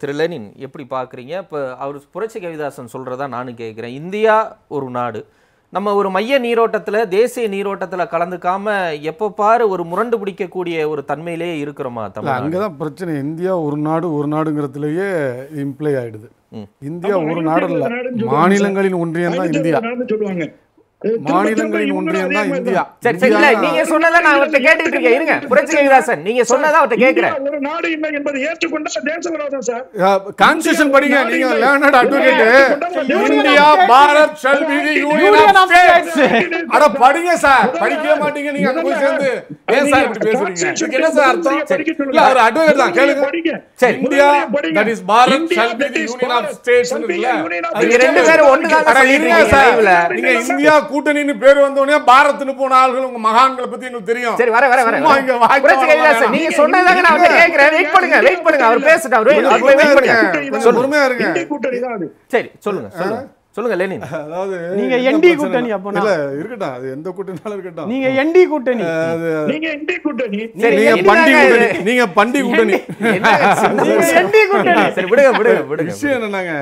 திரு Lenin எப்படி பார்க்குறீங்க இப்போ அவர் புரட்சி கவிதாசன் சொல்கிறதா நானும் கேட்குறேன் இந்தியா ஒரு நாடு நம்ம ஒரு மைய நீரோட்டத்தில் தேசிய நீரோட்டத்தில் கலந்துக்காம எப்போ பாரு ஒரு முரண்டு பிடிக்கக்கூடிய ஒரு தன்மையிலேயே இருக்கிறோமா இல்ல தமிழ் அங்கதான் பிரச்சனை இந்தியா ஒரு நாடு ஒரு நாடுங்கிறதுலயே இம்ப்ளை ஆயிடுது ம். இந்தியா ஆமா, ஒரு ஐநூத்தி நாடு இல்ல அறுபது நாடுன்னு சொல்லுவாங்க மாநிலங்களின் ஒன்றியம் தான் ஐநூத்தி இந்தியா அறுபது நாடுன்னு சொல்லுவாங்க திரும்ப திரும்ப மாநிலங்களின் இவங்களும் ஒன்றியம் அதே தான் மாதிரி இந்தியா சரி சரி இல்ல இந்தியா நீங்க சொன்னதை நான் அவர்கிட்ட கேட்டுக்கிட்டு இருக்கேன் இருங்க புரட்சி கவிதாசன் நீங்க சொன்னதை அவர்கிட்ட கேட்குறேன் இந்தியா ஒரு நாடு இல்லை என்பதை ஏற்றுக்கொண்ட தேச விரோதம் சார் கான்ஸ்டியூஷன் படிங்க நாடு நீங்க இல்லை. Learned advocate Union India of Bharat shall be the union Union of of states States. அட படிங்க சார் படிக்கவே மாட்டீங்க நீங்க அங்க போய் சேர்ந்து ஏன் சார் இப்படி பேசுறீங்க இதுக்கு என்ன சார் அர்த்தம் இல்ல அவர் அட்வொகேட் தான் கேளுங்க சரி. India that is Bharat shall be the union of states இருக்குல்ல நீங்க ரெண்டு பேரும் ஒண்ணுதாங்க அட சொல்லிட்டு இருங்க இருக்கீங்க சார் liveல. நீங்க இந்தியா கூட்டணின்னு பேர் வந்த உடனே பாரத்னு போன ஆள்கள் உங்க மகான்களை பத்தி எங்களுக்கு தெரியும் சரி வர வர வர சும்மா இங்க வாய்க்கு புரட்சி வர கவிதாசன் வேணாம். நீங்க சொன்னதாங்க நான் அவர்கிட்ட கேட்கிறேன் வெயிட் பண்ணுங்க வெயிட் பண்ணுங்க அவர் பேசிட்டு அவர் கொஞ்சம் அவர் போய் வெயிட் பொறுமையா பண்ணுங்க இருங்க. கொஞ்சம் சொல்லுங்க பொறுமையா இருங்க இந்திய கூட்டணி தான் அது சரி சொல்லுங்க சொல்லுங்க சொல்லுங்க லெனின் அதாவது நீங்க என்ன ND பிரச்சனை? கூட்டணி அப்பனா? இல்ல இருக்கட்டும் அது எந்த கூட்டணினாலும் இருக்கட்டும் நீங்க என்டி கூட்டணி நீங்க இந்திய கூட்டணி சரி, நீங்க என்னங்க பண்டி இது? கூட்டணி நீங்க பண்டி கூட்டணி என்னங்க சின்ன- நீங்க என்டி கூட்டணி சரி விடுங்க விடுங்க விடுங்க விஷயம் என்னன்னாங்க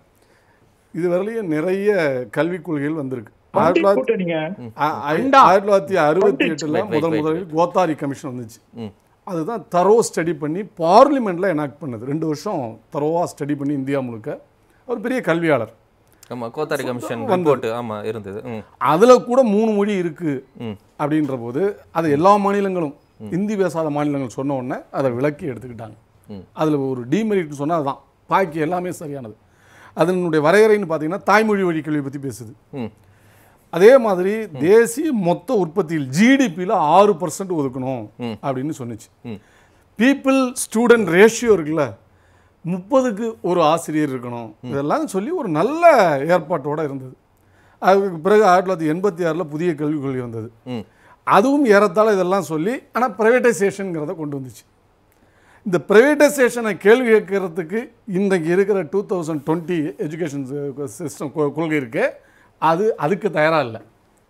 இது வரலையும் நிறைய கல்விக் கொள்கைகள் வந்திருக்கு பண்டி ஆயிரத்தி தொள்ளாயிரத்தி கூட்டணிங்க ஆ- ஆயிரத்தி தொள்ளாயிரத்தி அறுபத்தி எட்டுல Wait, wait, முதல் wait, முதலில் கோத்தாரி கமிஷன் வந்துச்சு ம். அதுதான் தரோ ஸ்டடி பண்ணி பார்லிமெண்ட்ல எனாக்ட் பண்ணது ரெண்டு வருஷம் தரோவா ஸ்டடி பண்ணி இந்தியா முழுக்க ஒரு பெரிய கல்வியாளர் ஆமா கோத்தாரி கமிஷன் ரிப்போர்ட் ஆமா இருந்தது ம் அதுல கூட மூணு மொழி இருக்கு ம் அப்படின்ற போது அது எல்லா மாநிலங்களும் இந்தி பேசாத மாநிலங்கள் சொன்ன உடனே அதை விலக்கி எடுத்துக்கிட்டாங்க ம். அதில் ஒரு டிமெரிட்னு சொன்னால் அதுதான் பாக்கி எல்லாமே சரியானது அதனுடைய வரையறைன்னு பார்த்தீங்கன்னா தாய்மொழி வழி கல்வி பற்றி பேசுது ம் அதே மாதிரி தேசிய மொத்த உற்பத்தியில் ஜிடிபியில் ஆறு பர்சன்ட் ஒதுக்கணும் ம். அப்படின்னு சொன்னுச்சு ம். பீப்புள் ஸ்டூடெண்ட் ரேஷியோ இருக்குல்ல முப்பதுக்கு ஒரு ஆசிரியர் இருக்கணும் இதெல்லாம் சொல்லி ஒரு நல்ல ஏற்பாட்டோட இருந்தது அதுக்கு பிறகு ஆயிரத்தி தொள்ளாயிரத்தி எண்பத்தி ஆறில் புதிய கல்விக் கொள்கை வந்தது ம் அதுவும் ஏறத்தாழ இதெல்லாம் சொல்லி ஆனால் ப்ரைவேட்டைசேஷனுங்கிறத கொண்டு வந்துச்சு இந்த ப்ரைவேட்டைசேஷனை கேள்வி கேட்கறதுக்கு இன்றைக்கு இருக்கிற two thousand twenty education system கொள்கை இருக்கு அது அதுக்கு தயாராக இல்லை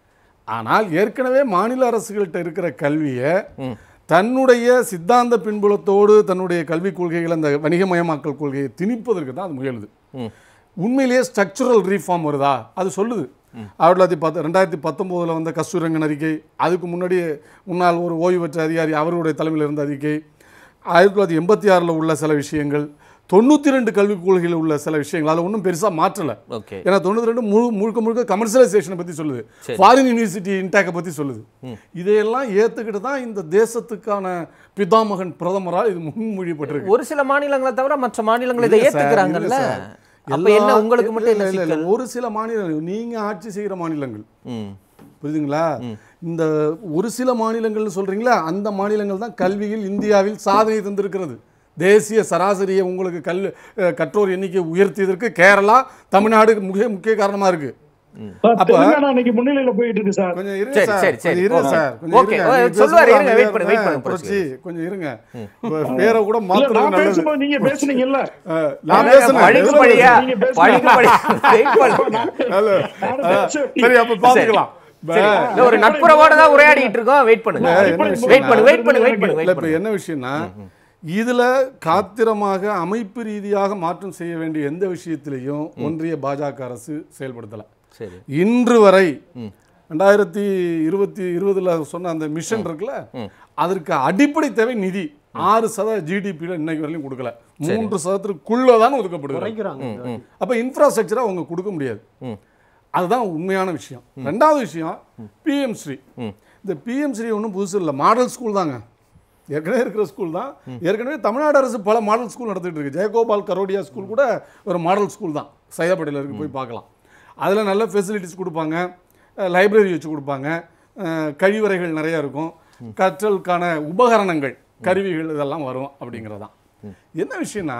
ஆனால் ஏற்கனவே மாநில அரசுகள்கிட்ட இருக்கிற கல்வியை தன்னுடைய சித்தாந்த பின்புலத்தோடு தன்னுடைய கல்விக் கொள்கைகளை அந்த வணிகமயமாக்கல் கொள்கையை திணிப்பதற்கு தான் அது முயலுது ம் உண்மையிலேயே ஸ்ட்ரக்சரல் ரீஃபார்ம் வருதா அது சொல்லுது ஆயிரத்தி தொள்ளாயிரத்தி பத்து ரெண்டாயிரத்தி பத்தொம்போதில் வந்த கஸ்தூரங்கன் அறிக்கை அதுக்கு முன்னாடி முன்னாள் ஒரு ஓய்வு பெற்ற அதிகாரி அவருடைய தலைமையில் இருந்த அறிக்கை ஆயிரத்தி தொள்ளாயிரத்தி எண்பத்தி ஆறில் உள்ள சில விஷயங்கள் தொண்ணூற்றி ரெண்டு கல்விக் கொள்கையில் உள்ள சில விஷயங்கள் அதை ஒன்றும் பெருசாக மாற்றலை ஓகே ஏன்னா தொண்ணூத்தி ரெண்டு முழு முழுக்க முழுக்க கமர்ஷியலைசேஷனை பற்றி சொல்லுது ஃபாரின் யூனிவர்சிட்டி இன்டேக்கை பற்றி சொல்லுது இதையெல்லாம் ஏற்றுக்கிட்டு தான் இந்த தேசத்துக்கான பிதாமகன் பிரதமரால் இது முன்மொழியப்பட்டிருக்கு ஒரு சில மாநிலங்களை தவிர மற்ற மாநிலங்கள் இதை இல்ல சார், ஏத்துக்கிறாங்கல்ல இல்ல சார். அப்ப எல்லா- என்ன உங்களுக்கு மட்டும் என்ன இல்ல, இல்ல, இல்ல. சிக்கல் ஒரு சில மாநிலங்கள் நீங்க ஆட்சி செய்கிற மாநிலங்கள் ம் புரியுதுங்களா இந்த ஒரு சில மாநிலங்கள்னு சொல்றீங்களா அந்த மாநிலங்கள் தான் கல்வியில் இந்தியாவில் சாதனை தந்திருக்கிறது தேசிய சராசரியை உங்களுக்கு கல் அஹ், கற்றோர் எண்ணிக்கை உயர்த்தியதற்கு கேரளா தமிழ்நாடு முக்கிய முக்கிய காரணமா இருக்கு அப்ப- தெலுங்கானா இன்னைக்கு முன்னிலையில போயிட்டு இருக்கு சார் கொஞ்சம் இருங்க சரி, சார் சரி, சரி. கொஞ்சம் இருங்க ஓகே. சார் கொஞ்சம் ஓகே. இருங்க. ஓ, நீங்க சொல்லுவாரு, பேசும்போது இருங்க, wait பண்ணு, wait அமைதியா பண்ணுங்க, புரட்சி, கொஞ்சம் இருங்க இப்ப பேரை கூட இல்ல மாத்துறது நான் நல்லது பேசும்போது நீங்க பேசுனீங்கல்ல அஹ், நான் பேசுனேன் பழிக்கு எதுல பழியா நீங்க பேசுங்க. பழிக்கு பழியா வெயிட் பண்ணுங்க ஹலோ. நானும் அஹ், பேசுவேன். சரி அப்ப பாத்துக்கலாம் சரி, இல்ல, ஒரு நட்புறவோட தான் உரையாடிட்டு இருக்கோம் வெயிட் பண்ணுங்க இல்ல, என்ன விஷயம் வெயிட் பண்ணு வெயிட் பண்ணு வெயிட் பண்ணு இல்ல வெயிட் இப்ப பண்ணு என்ன விஷயம்னா இதுல காத்திரமாக அமைப்பு ரீதியாக மாற்றம் செய்ய வேண்டிய எந்த விஷயத்திலையும் ஒன்றிய பாஜக அரசு செயல்படுத்தல சரி இன்று வரை ரெண்டாயிரத்தி இருபத்தி இருபதுல சொன்ன அந்த மிஷன் இருக்குல்ல அதற்கு அடிப்படை தேவை நிதி ஆறு சத ஜிடிபியில் இன்னைக்கு வரையிலும் கொடுக்கல மூன்று சதத்திற்குள்ள தான் ஒதுக்கப்படுது குறைக்கிறாங்க அப்ப இன்ஃப்ராஸ்ட்ரக்சரை அவங்க கொடுக்க முடியாது ம். அதுதான் உண்மையான விஷயம் ரெண்டாவது விஷயம் பிஎம் ஸ்ரீ இந்த பிஎம் ஸ்ரீ ஒன்றும் புதுசு இல்லை மாடல் ஸ்கூல் தாங்க ஏற்கனவே இருக்கிற ஸ்கூல் தான் ஏற்கனவே தமிழ்நாடு அரசு பல மாடல் ஸ்கூல் நடத்திட்டு இருக்கு ஜெயகோபால் கரோடியா ஸ்கூல் கூட ஒரு மாடல் ஸ்கூல் தான் சைதாப்பேட்டையில் இருக்கு போய் பார்க்கலாம் அதில் நல்ல ஃபெசிலிட்டிஸ் கொடுப்பாங்க லைப்ரரி வச்சு கொடுப்பாங்க அஹ், கழிவறைகள் நிறைய இருக்கும் கற்றலுக்கான உபகரணங்கள் கருவிகள் இதெல்லாம் வரும் அப்படிங்கிறதான் என்ன விஷயம்னா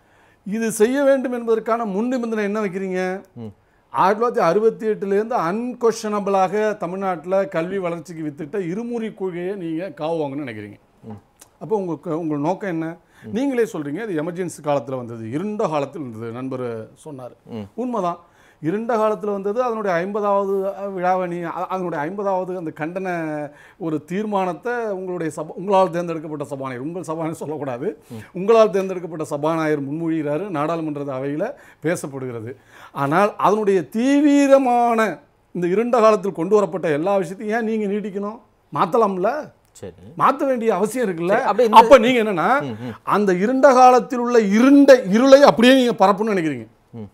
இது செய்ய வேண்டும் என்பதற்கான முன் நிபந்தனை என்ன வைக்கிறீங்க ஆயிரத்தி தொள்ளாயிரத்தி அறுபத்தி எட்டுலேருந்து அன்கொஷனபிளாக தமிழ்நாட்டில் கல்வி வளர்ச்சிக்கு வித்திட்ட இருமுறை கொள்கையை நீங்கள் காவுவாங்கன்னு நினைக்கிறீங்க அப்போ உங்களுக்கு உங்கள் நோக்கம் என்ன நீங்களே சொல்றீங்க இது எமர்ஜென்சி காலத்தில் வந்தது இருண்ட காலத்தில் இருந்தது நண்பர் சொன்னார் உண்மைதான் இருண்ட காலத்தில் வந்தது அதனுடைய ஐம்பதாவது விழாவணி அ- அதனுடைய ஐம்பதாவது அந்த கண்டன ஒரு தீர்மானத்தை உங்களுடைய சபா உங்களால் தேர்ந்தெடுக்கப்பட்ட சபாநாயகர் உங்கள் சபாநாயகர் சொல்லக்கூடாது உங்களால் தேர்ந்தெடுக்கப்பட்ட சபாநாயகர் முன்மொழிகிறாரு நாடாளுமன்ற அவையில் பேசப்படுகிறது ஆனால் அதனுடைய தீவிரமான இந்த இருண்ட காலத்தில் கொண்டு வரப்பட்ட எல்லா விஷயத்தையும் ஏன் நீங்கள் நீட்டிக்கணும் மாற்றலாம்ல சரி மாற்ற வேண்டிய அவசியம் இருக்குல்ல சரி, அப்படி இந்த- அப்ப நீங்க என்னன்னா அந்த இருண்ட காலத்தில் உள்ள இருண்ட இருளை அப்படியே நீங்க பரப்புன்னு நினைக்கிறீங்க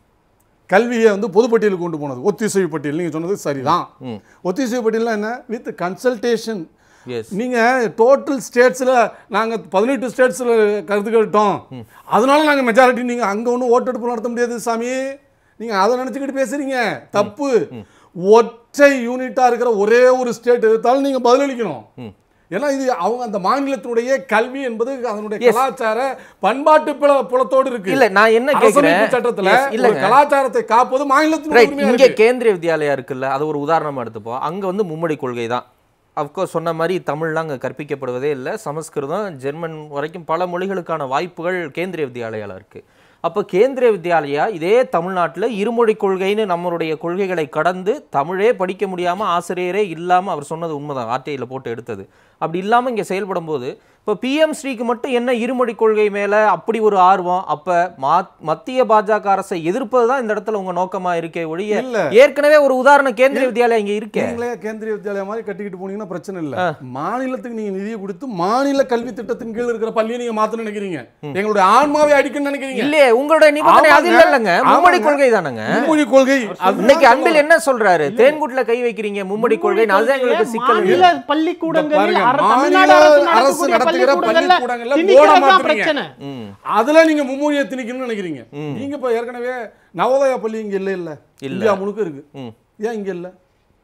கல்வியை வந்து பொதுப்பட்டியலுக்கு கொண்டு போனது ஒத்திசைவு பட்டியல் நீங்க சொன்னது சரிதான் ஒத்திசைவு பட்டியல்னா என்ன வித் கன்சல்டேஷன் எஸ் நீங்க டோட்டல் ஸ்டேட்ஸ்ல நாங்க பதினெட்டு ஸ்டேட்ஸ்ல கருத்து கேட்டோம் அதனால நாங்க மெஜாரிட்டி நீங்க அங்க ஒன்றும் ஓட்டெடுப்பு நடத்த முடியாது சாமி நீங்க அதை நினைச்சுக்கிட்டு பேசுறீங்க தப்பு ஒற்றை யூனிட்டா இருக்கிற ஒரே ஒரு ஸ்டேட் எடுத்தாலும் நீங்க பதிலளிக்கணும் ஏன்னா இது அவங்க அந்த மாநிலத்தினுடைய கல்வி என்பது அதனுடைய Yes. கலாச்சார பண்பாட்டு புல- புலத்தோடு இருக்கு இல்ல நான் என்ன அரசமைப்பு கேக்குறேன் சட்டத்துல Yes, ஒரு இல்லங்க கலாச்சாரத்தை காப்பது மாநிலத்தினுடைய ரைட் உரிமையா இங்க இருக்கு. கேந்திரிய வித்யாலயா இருக்குல்ல அது ஒரு உதாரணமா எடுத்துப்போம் அங்க வந்து மும்மொழி கொள்கை தான் அஃப்கோர்ஸ் சொன்ன மாதிரி தமிழ்லாம் அங்கே கற்பிக்கப்படுவதே இல்லை சமஸ்கிருதம் ஜெர்மன் வரைக்கும் பல மொழிகளுக்கான வாய்ப்புகள் கேந்திரிய வித்யாலயால இருக்கு அப்போ கேந்திரிய வித்யாலயா இதே தமிழ்நாட்டில் இருமொழி கொள்கைன்னு நம்மளுடைய கொள்கைகளை கடந்து தமிழே படிக்க முடியாமல் ஆசிரியரே இல்லாமல் அவர் சொன்னது உண்மைதான் ஆர்டிஐயில் போட்டு எடுத்தது அப்படி இல்லாமல் இங்கே செயல்படும் போது இப்போ பிஎம் ஸ்ரீக்கு மட்டும் என்ன இருமொழி கொள்கை மேலே அப்படி ஒரு ஆர்வம் அப்போ மா மத்திய பாஜக அரசை எதிர்ப்பது தான் இந்த இடத்துல உங்கள் நோக்கமாக இருக்கே ஒழிய இல்ல. ஏற்கனவே ஒரு உதாரணம் கேந்திரிய வித்யாலயா இங்கே இருக்கே நீங்களே கேந்திரிய வித்யாலயா மாதிரி கட்டிக்கிட்டு போனீங்கன்னா பிரச்சனை இல்ல மாநிலத்துக்கு நீங்க நிதியை கொடுத்து மாநில கல்வி திட்டத்தின் கீழ் இருக்கிற பள்ளியை நீங்க மாத்த நினைக்கிறீங்க எங்களுடைய ஆன்மாவை அடிக்கணும்னு நினைக்கிறீங்க இல்லையே உங்களுடைய நிபந்தனை அது ஆமாங்க. இல்லைங்க மும்மொழி ஆமாங்க. கொள்கை தானங்க மும்மொழி கொள்கை அதுதான் இன்னைக்கு சொல்ல அன்பில் என்ன சொல்றாரு தேன்குட்ல கை வைக்கிறீங்க மும்மொழி கொள்கை அதுதான் எங்களுக்கு சிக்கல் மாநில இருக்கு. பள்ளிக்கூடங்களில் பாருங்க, அர- மாநில தமிழ்நாடு அரசு அரசு நடத்தக்கூடிய நடத்துகிற பள்ளிக்கூடங்கள்ல பள்ளிக்கூடங்கள்ல திணிக்கிறது போட தான் மாத்துறீங்க. பிரச்சனை ம். அதுல நீங்க மும்மொழியை திணிக்கணும்னு நினைக்கிறீங்க நீங்க இப்ப ஏற்கனவே நவோதயா பள்ளி இங்க இல்ல இல்ல இல்ல. இந்தியா முழுக்க இருக்கு ம். ஏன் இங்க இல்ல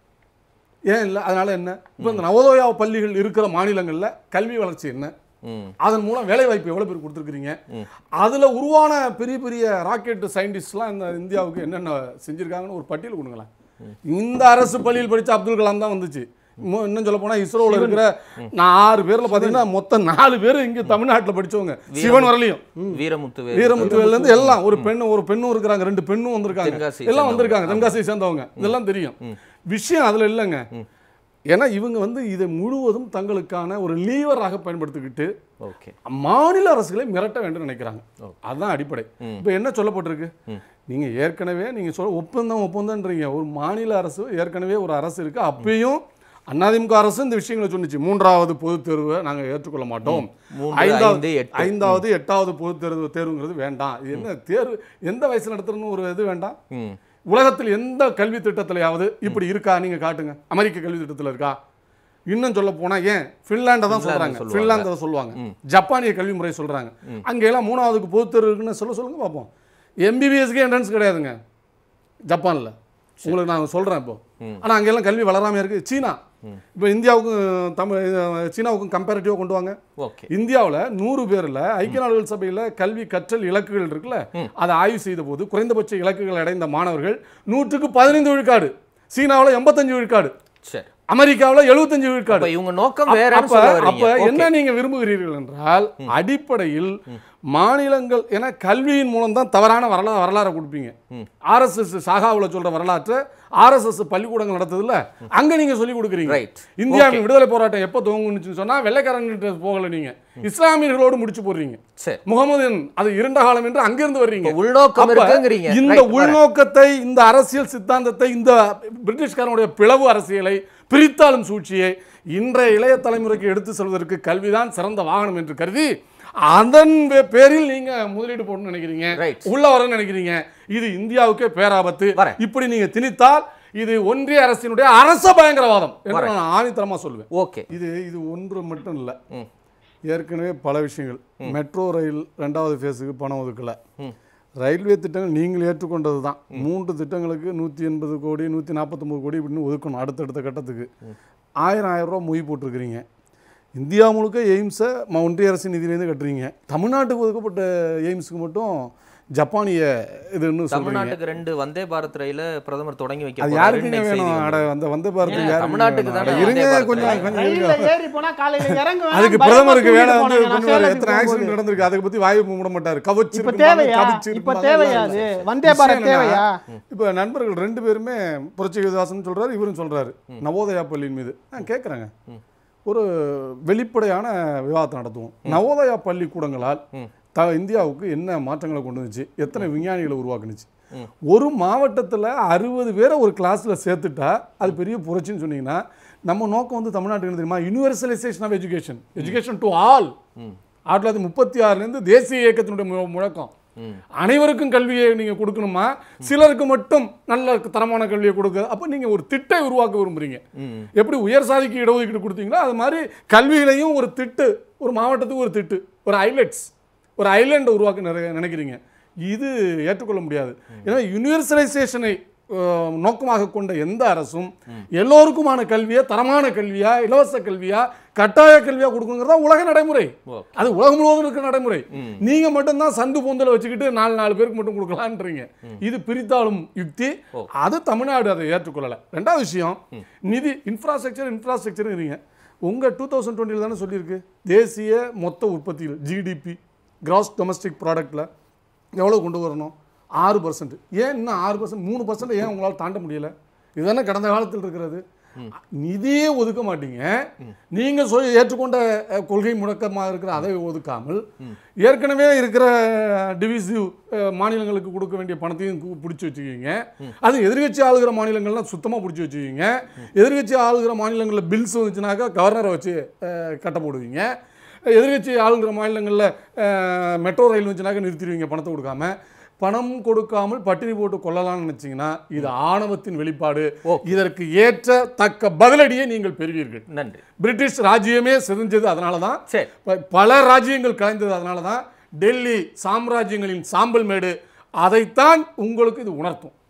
ஏன் இல்ல அதனால என்ன இப்ப இந்த நவோதயா பள்ளிகள் இருக்கிற மாநிலங்கள்ல கல்வி வளர்ச்சி என்ன ம். அதன் மூலம் வேலை வாய்ப்பு எவ்வளவு பேர் கொடுத்துருக்கீங்க அதுல உருவான பெரிய பெரிய ராக்கெட் சயின்டிஸ்ட்லாம் இந்த இந்தியாவுக்கு என்னென்ன செஞ்சிருக்காங்கன்னு ஒரு பட்டியல் கொடுங்களேன் இந்த அரசு பள்ளியில் படிச்ச அப்துல் கலாம் தான் வந்துச்சு மு- இன்னும் சொல்ல போனா இஸ்ரோல இருக்கிற நான் ஆறு பேர்ல பாத்தீங்கன்னா மொத்தம் நாலு பேர் இங்க தமிழ்நாட்டுல படிச்சவங்க சிவன் வரலையும் வீரமுத்து வேலு. வீரமுத்துவேல இருந்து எல்லாம் ஒரு பெண்ணு ஒரு பெண்ணும் இருக்கிறாங்க ரெண்டு பெண்ணும் வந்திருக்காங்க தென்காசி எல்லாம் சேர்ந்தவங்க. வந்திருக்காங்க தென்காசியை சேர்ந்தவங்க இதெல்லாம் தெரியும் விஷயம் அதுல இல்லைங்க ஏன்னா இவங்க வந்து இதை முழுவதும் தங்களுக்கான ஒரு லீவராக பயன்படுத்திக்கிட்டு ஓகே மாநில அரசுகளை மிரட்ட வேண்டும் நினைக்கிறாங்க அதுதான் அடிப்படை இப்போ என்ன சொல்லப்பட்டிருக்கு நீங்க ஏற்கனவே நீங்க சொல்ல ஒப்பந்தம் ஒப்பந்தம்ன்றீங்க ஒரு மாநில அரசு ஏற்கனவே ஒரு அரசு இருக்கு அப்பயும் அதிமுக அரசு இந்த விஷயங்களை சொன்னுச்சு மூன்றாவது பொதுத் தேர்வை நாங்க ஏற்றுக்கொள்ள மாட்டோம் மூன்று, ஐந்தாவது ஐந்து, எட்டு. ஐந்தாவது எட்டாவது பொதுத் தேர்வு தேர்வுங்கிறது வேண்டாம் இது என்ன தேர்வு எந்த வயசுல நடத்துறதுன்னு ஒரு இது வேண்டாம் ம். உலகத்தில் எந்த கல்வி திட்டத்திலையாவது இப்படி இருக்கா நீங்க காட்டுங்க அமெரிக்க கல்வி திட்டத்தில் இருக்கா இன்னும் சொல்ல போனா ஏன் ஃபின்லாண்டை தான் சொல்றாங்க சொல்லுவாங்க. ஃபின்லாந்தை சொல்லுவாங்க ஜப்பானிய கல்வி முறை சொல்றாங்க அங்கெல்லாம் மூணாவதுக்கு பொதுத் தேர்வு இருக்குன்னு சொல்ல சொல்லுங்க பார்ப்போம் எம்பிபிஎஸ்க்கு என்ட்ரன்ஸ் கிடையாதுங்க ஜப்பான்ல உங்களுக்கு நான் சொல்றேன் இப்போ ஆனா அங்கெல்லாம் கல்வி வளராம இருக்கு சீனா இப்போ இந்தியாவுக்கும் தமிழ் சீனாவுக்கும் கம்பேரிட்டிவாக கொண்டு வாங்க ஓகே இந்தியாவுல நூறு பேர்ல ஐக்கிய நாடுகள் சபையில கல்வி கற்றல் இலக்குகள் இருக்குல்ல அதை ஆய்வு செய்த போது குறைந்தபட்ச இலக்குகள் அடைந்த மாணவர்கள் நூற்றுக்கு பதினைந்து விழுக்காடு சீனாவுல எண்பத்தஞ்சு விழுக்காடு சரி அமெரிக்காவுல எழுபத்தஞ்சு விழுக்காடு அப்ப இவங்க நோக்கம் வேறன்னு அப்ப சொல்ல அப்ப வரீங்க என்ன நீங்க விரும்புகிறீர்கள் என்றால் அடிப்படையில் மாநிலங்கள் ஏன்னா கல்வியின் மூலம் தான் தவறான வரலாறு வரலாறை கொடுப்பீங்க ஆர்எஸ்எஸ் சாகாவுல சொல்ற வரலாற்றை ஆர்எஸ்எஸ் பள்ளிக்கூடங்கள் நடத்துதுல்ல அங்க நீங்க சொல்லி கொடுக்குறீங்க Right. இந்தியாவின் விடுதலை போராட்டம் எப்போ துவங்குனுச்சுன்னு சொன்னா வெள்ளைக்காரங்கிட்ட போகல நீங்க இஸ்லாமியர்களோடு முடிச்சு போடுறீங்க சரி முகமதின் அது இருண்ட காலம் என்று அங்கிருந்து வர்றீங்க இப்ப உள்நோக்கம் அப்ப இருக்குங்கிறீங்க. இந்த Right, வரேன். உள்நோக்கத்தை இந்த அரசியல் சித்தாந்தத்தை இந்த பிரிட்டிஷ்காரனுடைய பிளவு அரசியலை பிரித்தாளும் சூழ்ச்சியை இன்றைய இளைய தலைமுறைக்கு எடுத்து செல்வதற்கு கல்விதான் சிறந்த வாகனம் என்று கருதி அதன் வே- பேரில் நீங்க முதலீடு போடணும்னு நினைக்கிறீங்க Right. உள்ள வரணும்னு நினைக்கிறீங்க இது இந்தியாவுக்கே பேராபத்து வரேன். இப்படி நீங்க திணித்தால் இது ஒன்றிய அரசினுடைய அரச பயங்கரவாதம் என்று நான் ஆணித்தரமா சொல்லுவேன் ஓகே இது இது ஒன்று மட்டும் இல்லை ம். ஏற்கனவே பல விஷயங்கள் மெட்ரோ ரயில் ரெண்டாவது ஃபேஸுக்கு பணம் ஒதுக்கல ரயில்வே திட்டங்கள் நீங்கள் ஏற்றுக்கொண்டது தான் மூன்று திட்டங்களுக்கு நூற்றி எண்பது கோடி நூற்றி நாற்பத்தொம்பது கோடி இப்படின்னு ஒதுக்கணும் அடுத்தடுத்த கட்டத்துக்கு ஆயிரம் ஆயிரம் ரூபா மொய் போட்டிருக்கிறீங்க இந்தியா முழுக்க எய்ம்ஸை ஒன்றிய அரசின் நிதியிலேருந்து கட்டுறீங்க தமிழ்நாட்டுக்கு ஒதுக்கப்பட்ட எய்ம்ஸுக்கு மட்டும் ஜப்பானிய இதுன்னு சொல்றீங்க தமிழ்நாட்டுக்கு ரெண்டு வந்தே பாரத் ரயில பிரதமர் தொடங்கி வைக்க அது போறாரு. யாருக்குங்க இன்னைக்கு செய்தி வேணும் அட வந்தது. அந்த வந்த பாரத் ஏன் யாருக்கு தமிழ்நாட்டுக்கு வேணும்? தானே அட இருங்க வந்தே பாரத் கொஞ்சம் ரயில். கொஞ்சம் ரயில்ல இருங்க. ஏறி போனா காலையில இறங்க வேணாம், அதுக்கு பயமா பிரதமருக்கு தூக்கிட்டு வேலை வந்து போனாங்க. நான் கொஞ்சம் சேலத்துக்கு எத்தனை ஆக்சிடென்ட் போகும்போது. நடந்திருக்கு அதை பத்தி வாயை மூட மாட்டாரு கவச்சு இப்ப இருக்கும்பாங்க, தேவையா கடிச்சு இப்ப இருக்கும்பாங்க, தேவையா அதெல்லாம் அது இல்லை. வந்தே பாரத் விஷயம் தேவையா என்னன்னா, இப்ப நண்பர்கள் ரெண்டு பேருமே புரட்சி விதாசன் சொல்றாரு இவரும் சொல்றாரு நவோதயா பள்ளியின் மீது நான் கேட்குறேங்க ஒரு வெளிப்படையான விவாதத்தை நடத்துவோம் நவோதயா பள்ளிக்கூடங்களால் த இந்தியாவுக்கு என்ன மாற்றங்களை கொண்டு வந்துச்சு எத்தனை விஞ்ஞானிகளை உருவாக்குனுச்சு ஒரு மாவட்டத்தில் அறுபது பேரை ஒரு கிளாஸில் சேர்த்துட்டா அது பெரிய புரட்சின்னு சொன்னீங்கன்னா நம்ம நோக்கம் வந்து தமிழ்நாட்டுக்கு என்ன தெரியுமா universalisation of education education to all ஆயிரத்தி தொள்ளாயிரத்தி முப்பத்தி ஆறுலேருந்து தேசிய இயக்கத்தினுடைய மு- முழக்கம் அனைவருக்கும் கல்வியை நீங்கள் கொடுக்கணுமா சிலருக்கு மட்டும் நல்ல தரமான கல்வியை கொடுக்க அப்போ நீங்கள் ஒரு திட்டை உருவாக்க விரும்புறீங்க எப்படி உயர் சாதிக்கு இடஒதுக்கீடு கொடுத்தீங்களோ அது மாதிரி கல்வியிலையும் ஒரு திட்டு ஒரு மாவட்டத்துக்கு ஒரு திட்டு ஒரு ஹைலைட்ஸ் ஒரு ஐலண்டை உருவாக்க நிறை நினைக்கிறீங்க இது ஏற்றுக்கொள்ள முடியாது ஏன்னா யூனிவர்சலைசேஷனை அஹ், நோக்கமாக கொண்ட எந்த அரசும் எல்லோருக்குமான கல்வியை தரமான கல்வியா இலவச கல்வியா கட்டாய கல்வியா கொடுக்கணுங்கிறதா உலக நடைமுறை ஓ. அது உலகம் முழுவதும் இருக்கிற நடைமுறை நீங்க மட்டும்தான் சந்து பொந்தல வச்சுக்கிட்டு நாலு நாலு பேருக்கு மட்டும் கொடுக்கலான்றீங்க இது பிரித்தாளும் யுக்தி அது தமிழ்நாடு அதை ஏற்றுக்கொள்ளல ரெண்டாவது விஷயம் நிதி இன்ஃப்ராஸ்ட்ரக்சர் இன்ஃப்ராஸ்ட்ரக்சருங்கிறீங்க உங்க டூ தௌசண்ட் டுவெண்ட்டியில் தானே சொல்லியிருக்கு தேசிய மொத்த உற்பத்தியில் ஜிடிபி கிராஸ் டொமஸ்டிக் ப்ராடக்ட்டில் எவ்வளோ கொண்டு வரணும் ஆறு பர்சன்ட் ஏன் இன்னும் ஆறு பர்சன்ட் மூணு பர்சன்ட் ஏன் உங்களால் தாண்ட முடியல இதுதானே கடந்த காலத்தில் இருக்கிறது நிதியே ஒதுக்க மாட்டீங்க நீங்க சொல்லி ஏற்றுக்கொண்ட அஹ், கொள்கை முழக்கமாக இருக்கிற அதை ஒதுக்காமல் ஏற்கனவே இருக்கிற டிவிசிவ் மாநிலங்களுக்கு கொடுக்க வேண்டிய பணத்தையும் கு- பிடிச்சி வச்சுக்கிங்க அது எதிர்கட்சி ஆளுகிற மாநிலங்கள்லாம் சுத்தமா பிடிச்சி வச்சுக்கிங்க எதிர்கட்சி ஆளுகிற மாநிலங்களில் பில்ஸ் வந்துச்சுனாக்கா கவர்னரை வச்சு அஹ், கட்ட போடுவீங்க எதிர்கட்சி ஆளுகிற மாநிலங்களில் மெட்ரோ ரயில் வந்துச்சுனாக்கா நிறுத்திடுவீங்க பணத்தை கொடுக்காம பணம் கொடுக்காமல் பட்டினி போட்டு கொள்ளலாம்னு நினைச்சீங்கன்னா இது ஆணவத்தின் வெளிப்பாடு இதற்கு ஏற்ற தக்க பதிலடியை நீங்கள் பெறுவீர்கள் நன்றி பிரிட்டிஷ் ராஜ்யமே சிதைஞ்சது அதனால தான் சரி ப- பல ராஜ்யங்கள் கலைந்தது அதனால தான் டெல்லி சாம்ராஜ்யங்களின் சாம்பல் மேடு அதைத்தான் உங்களுக்கு இது உணர்த்தும்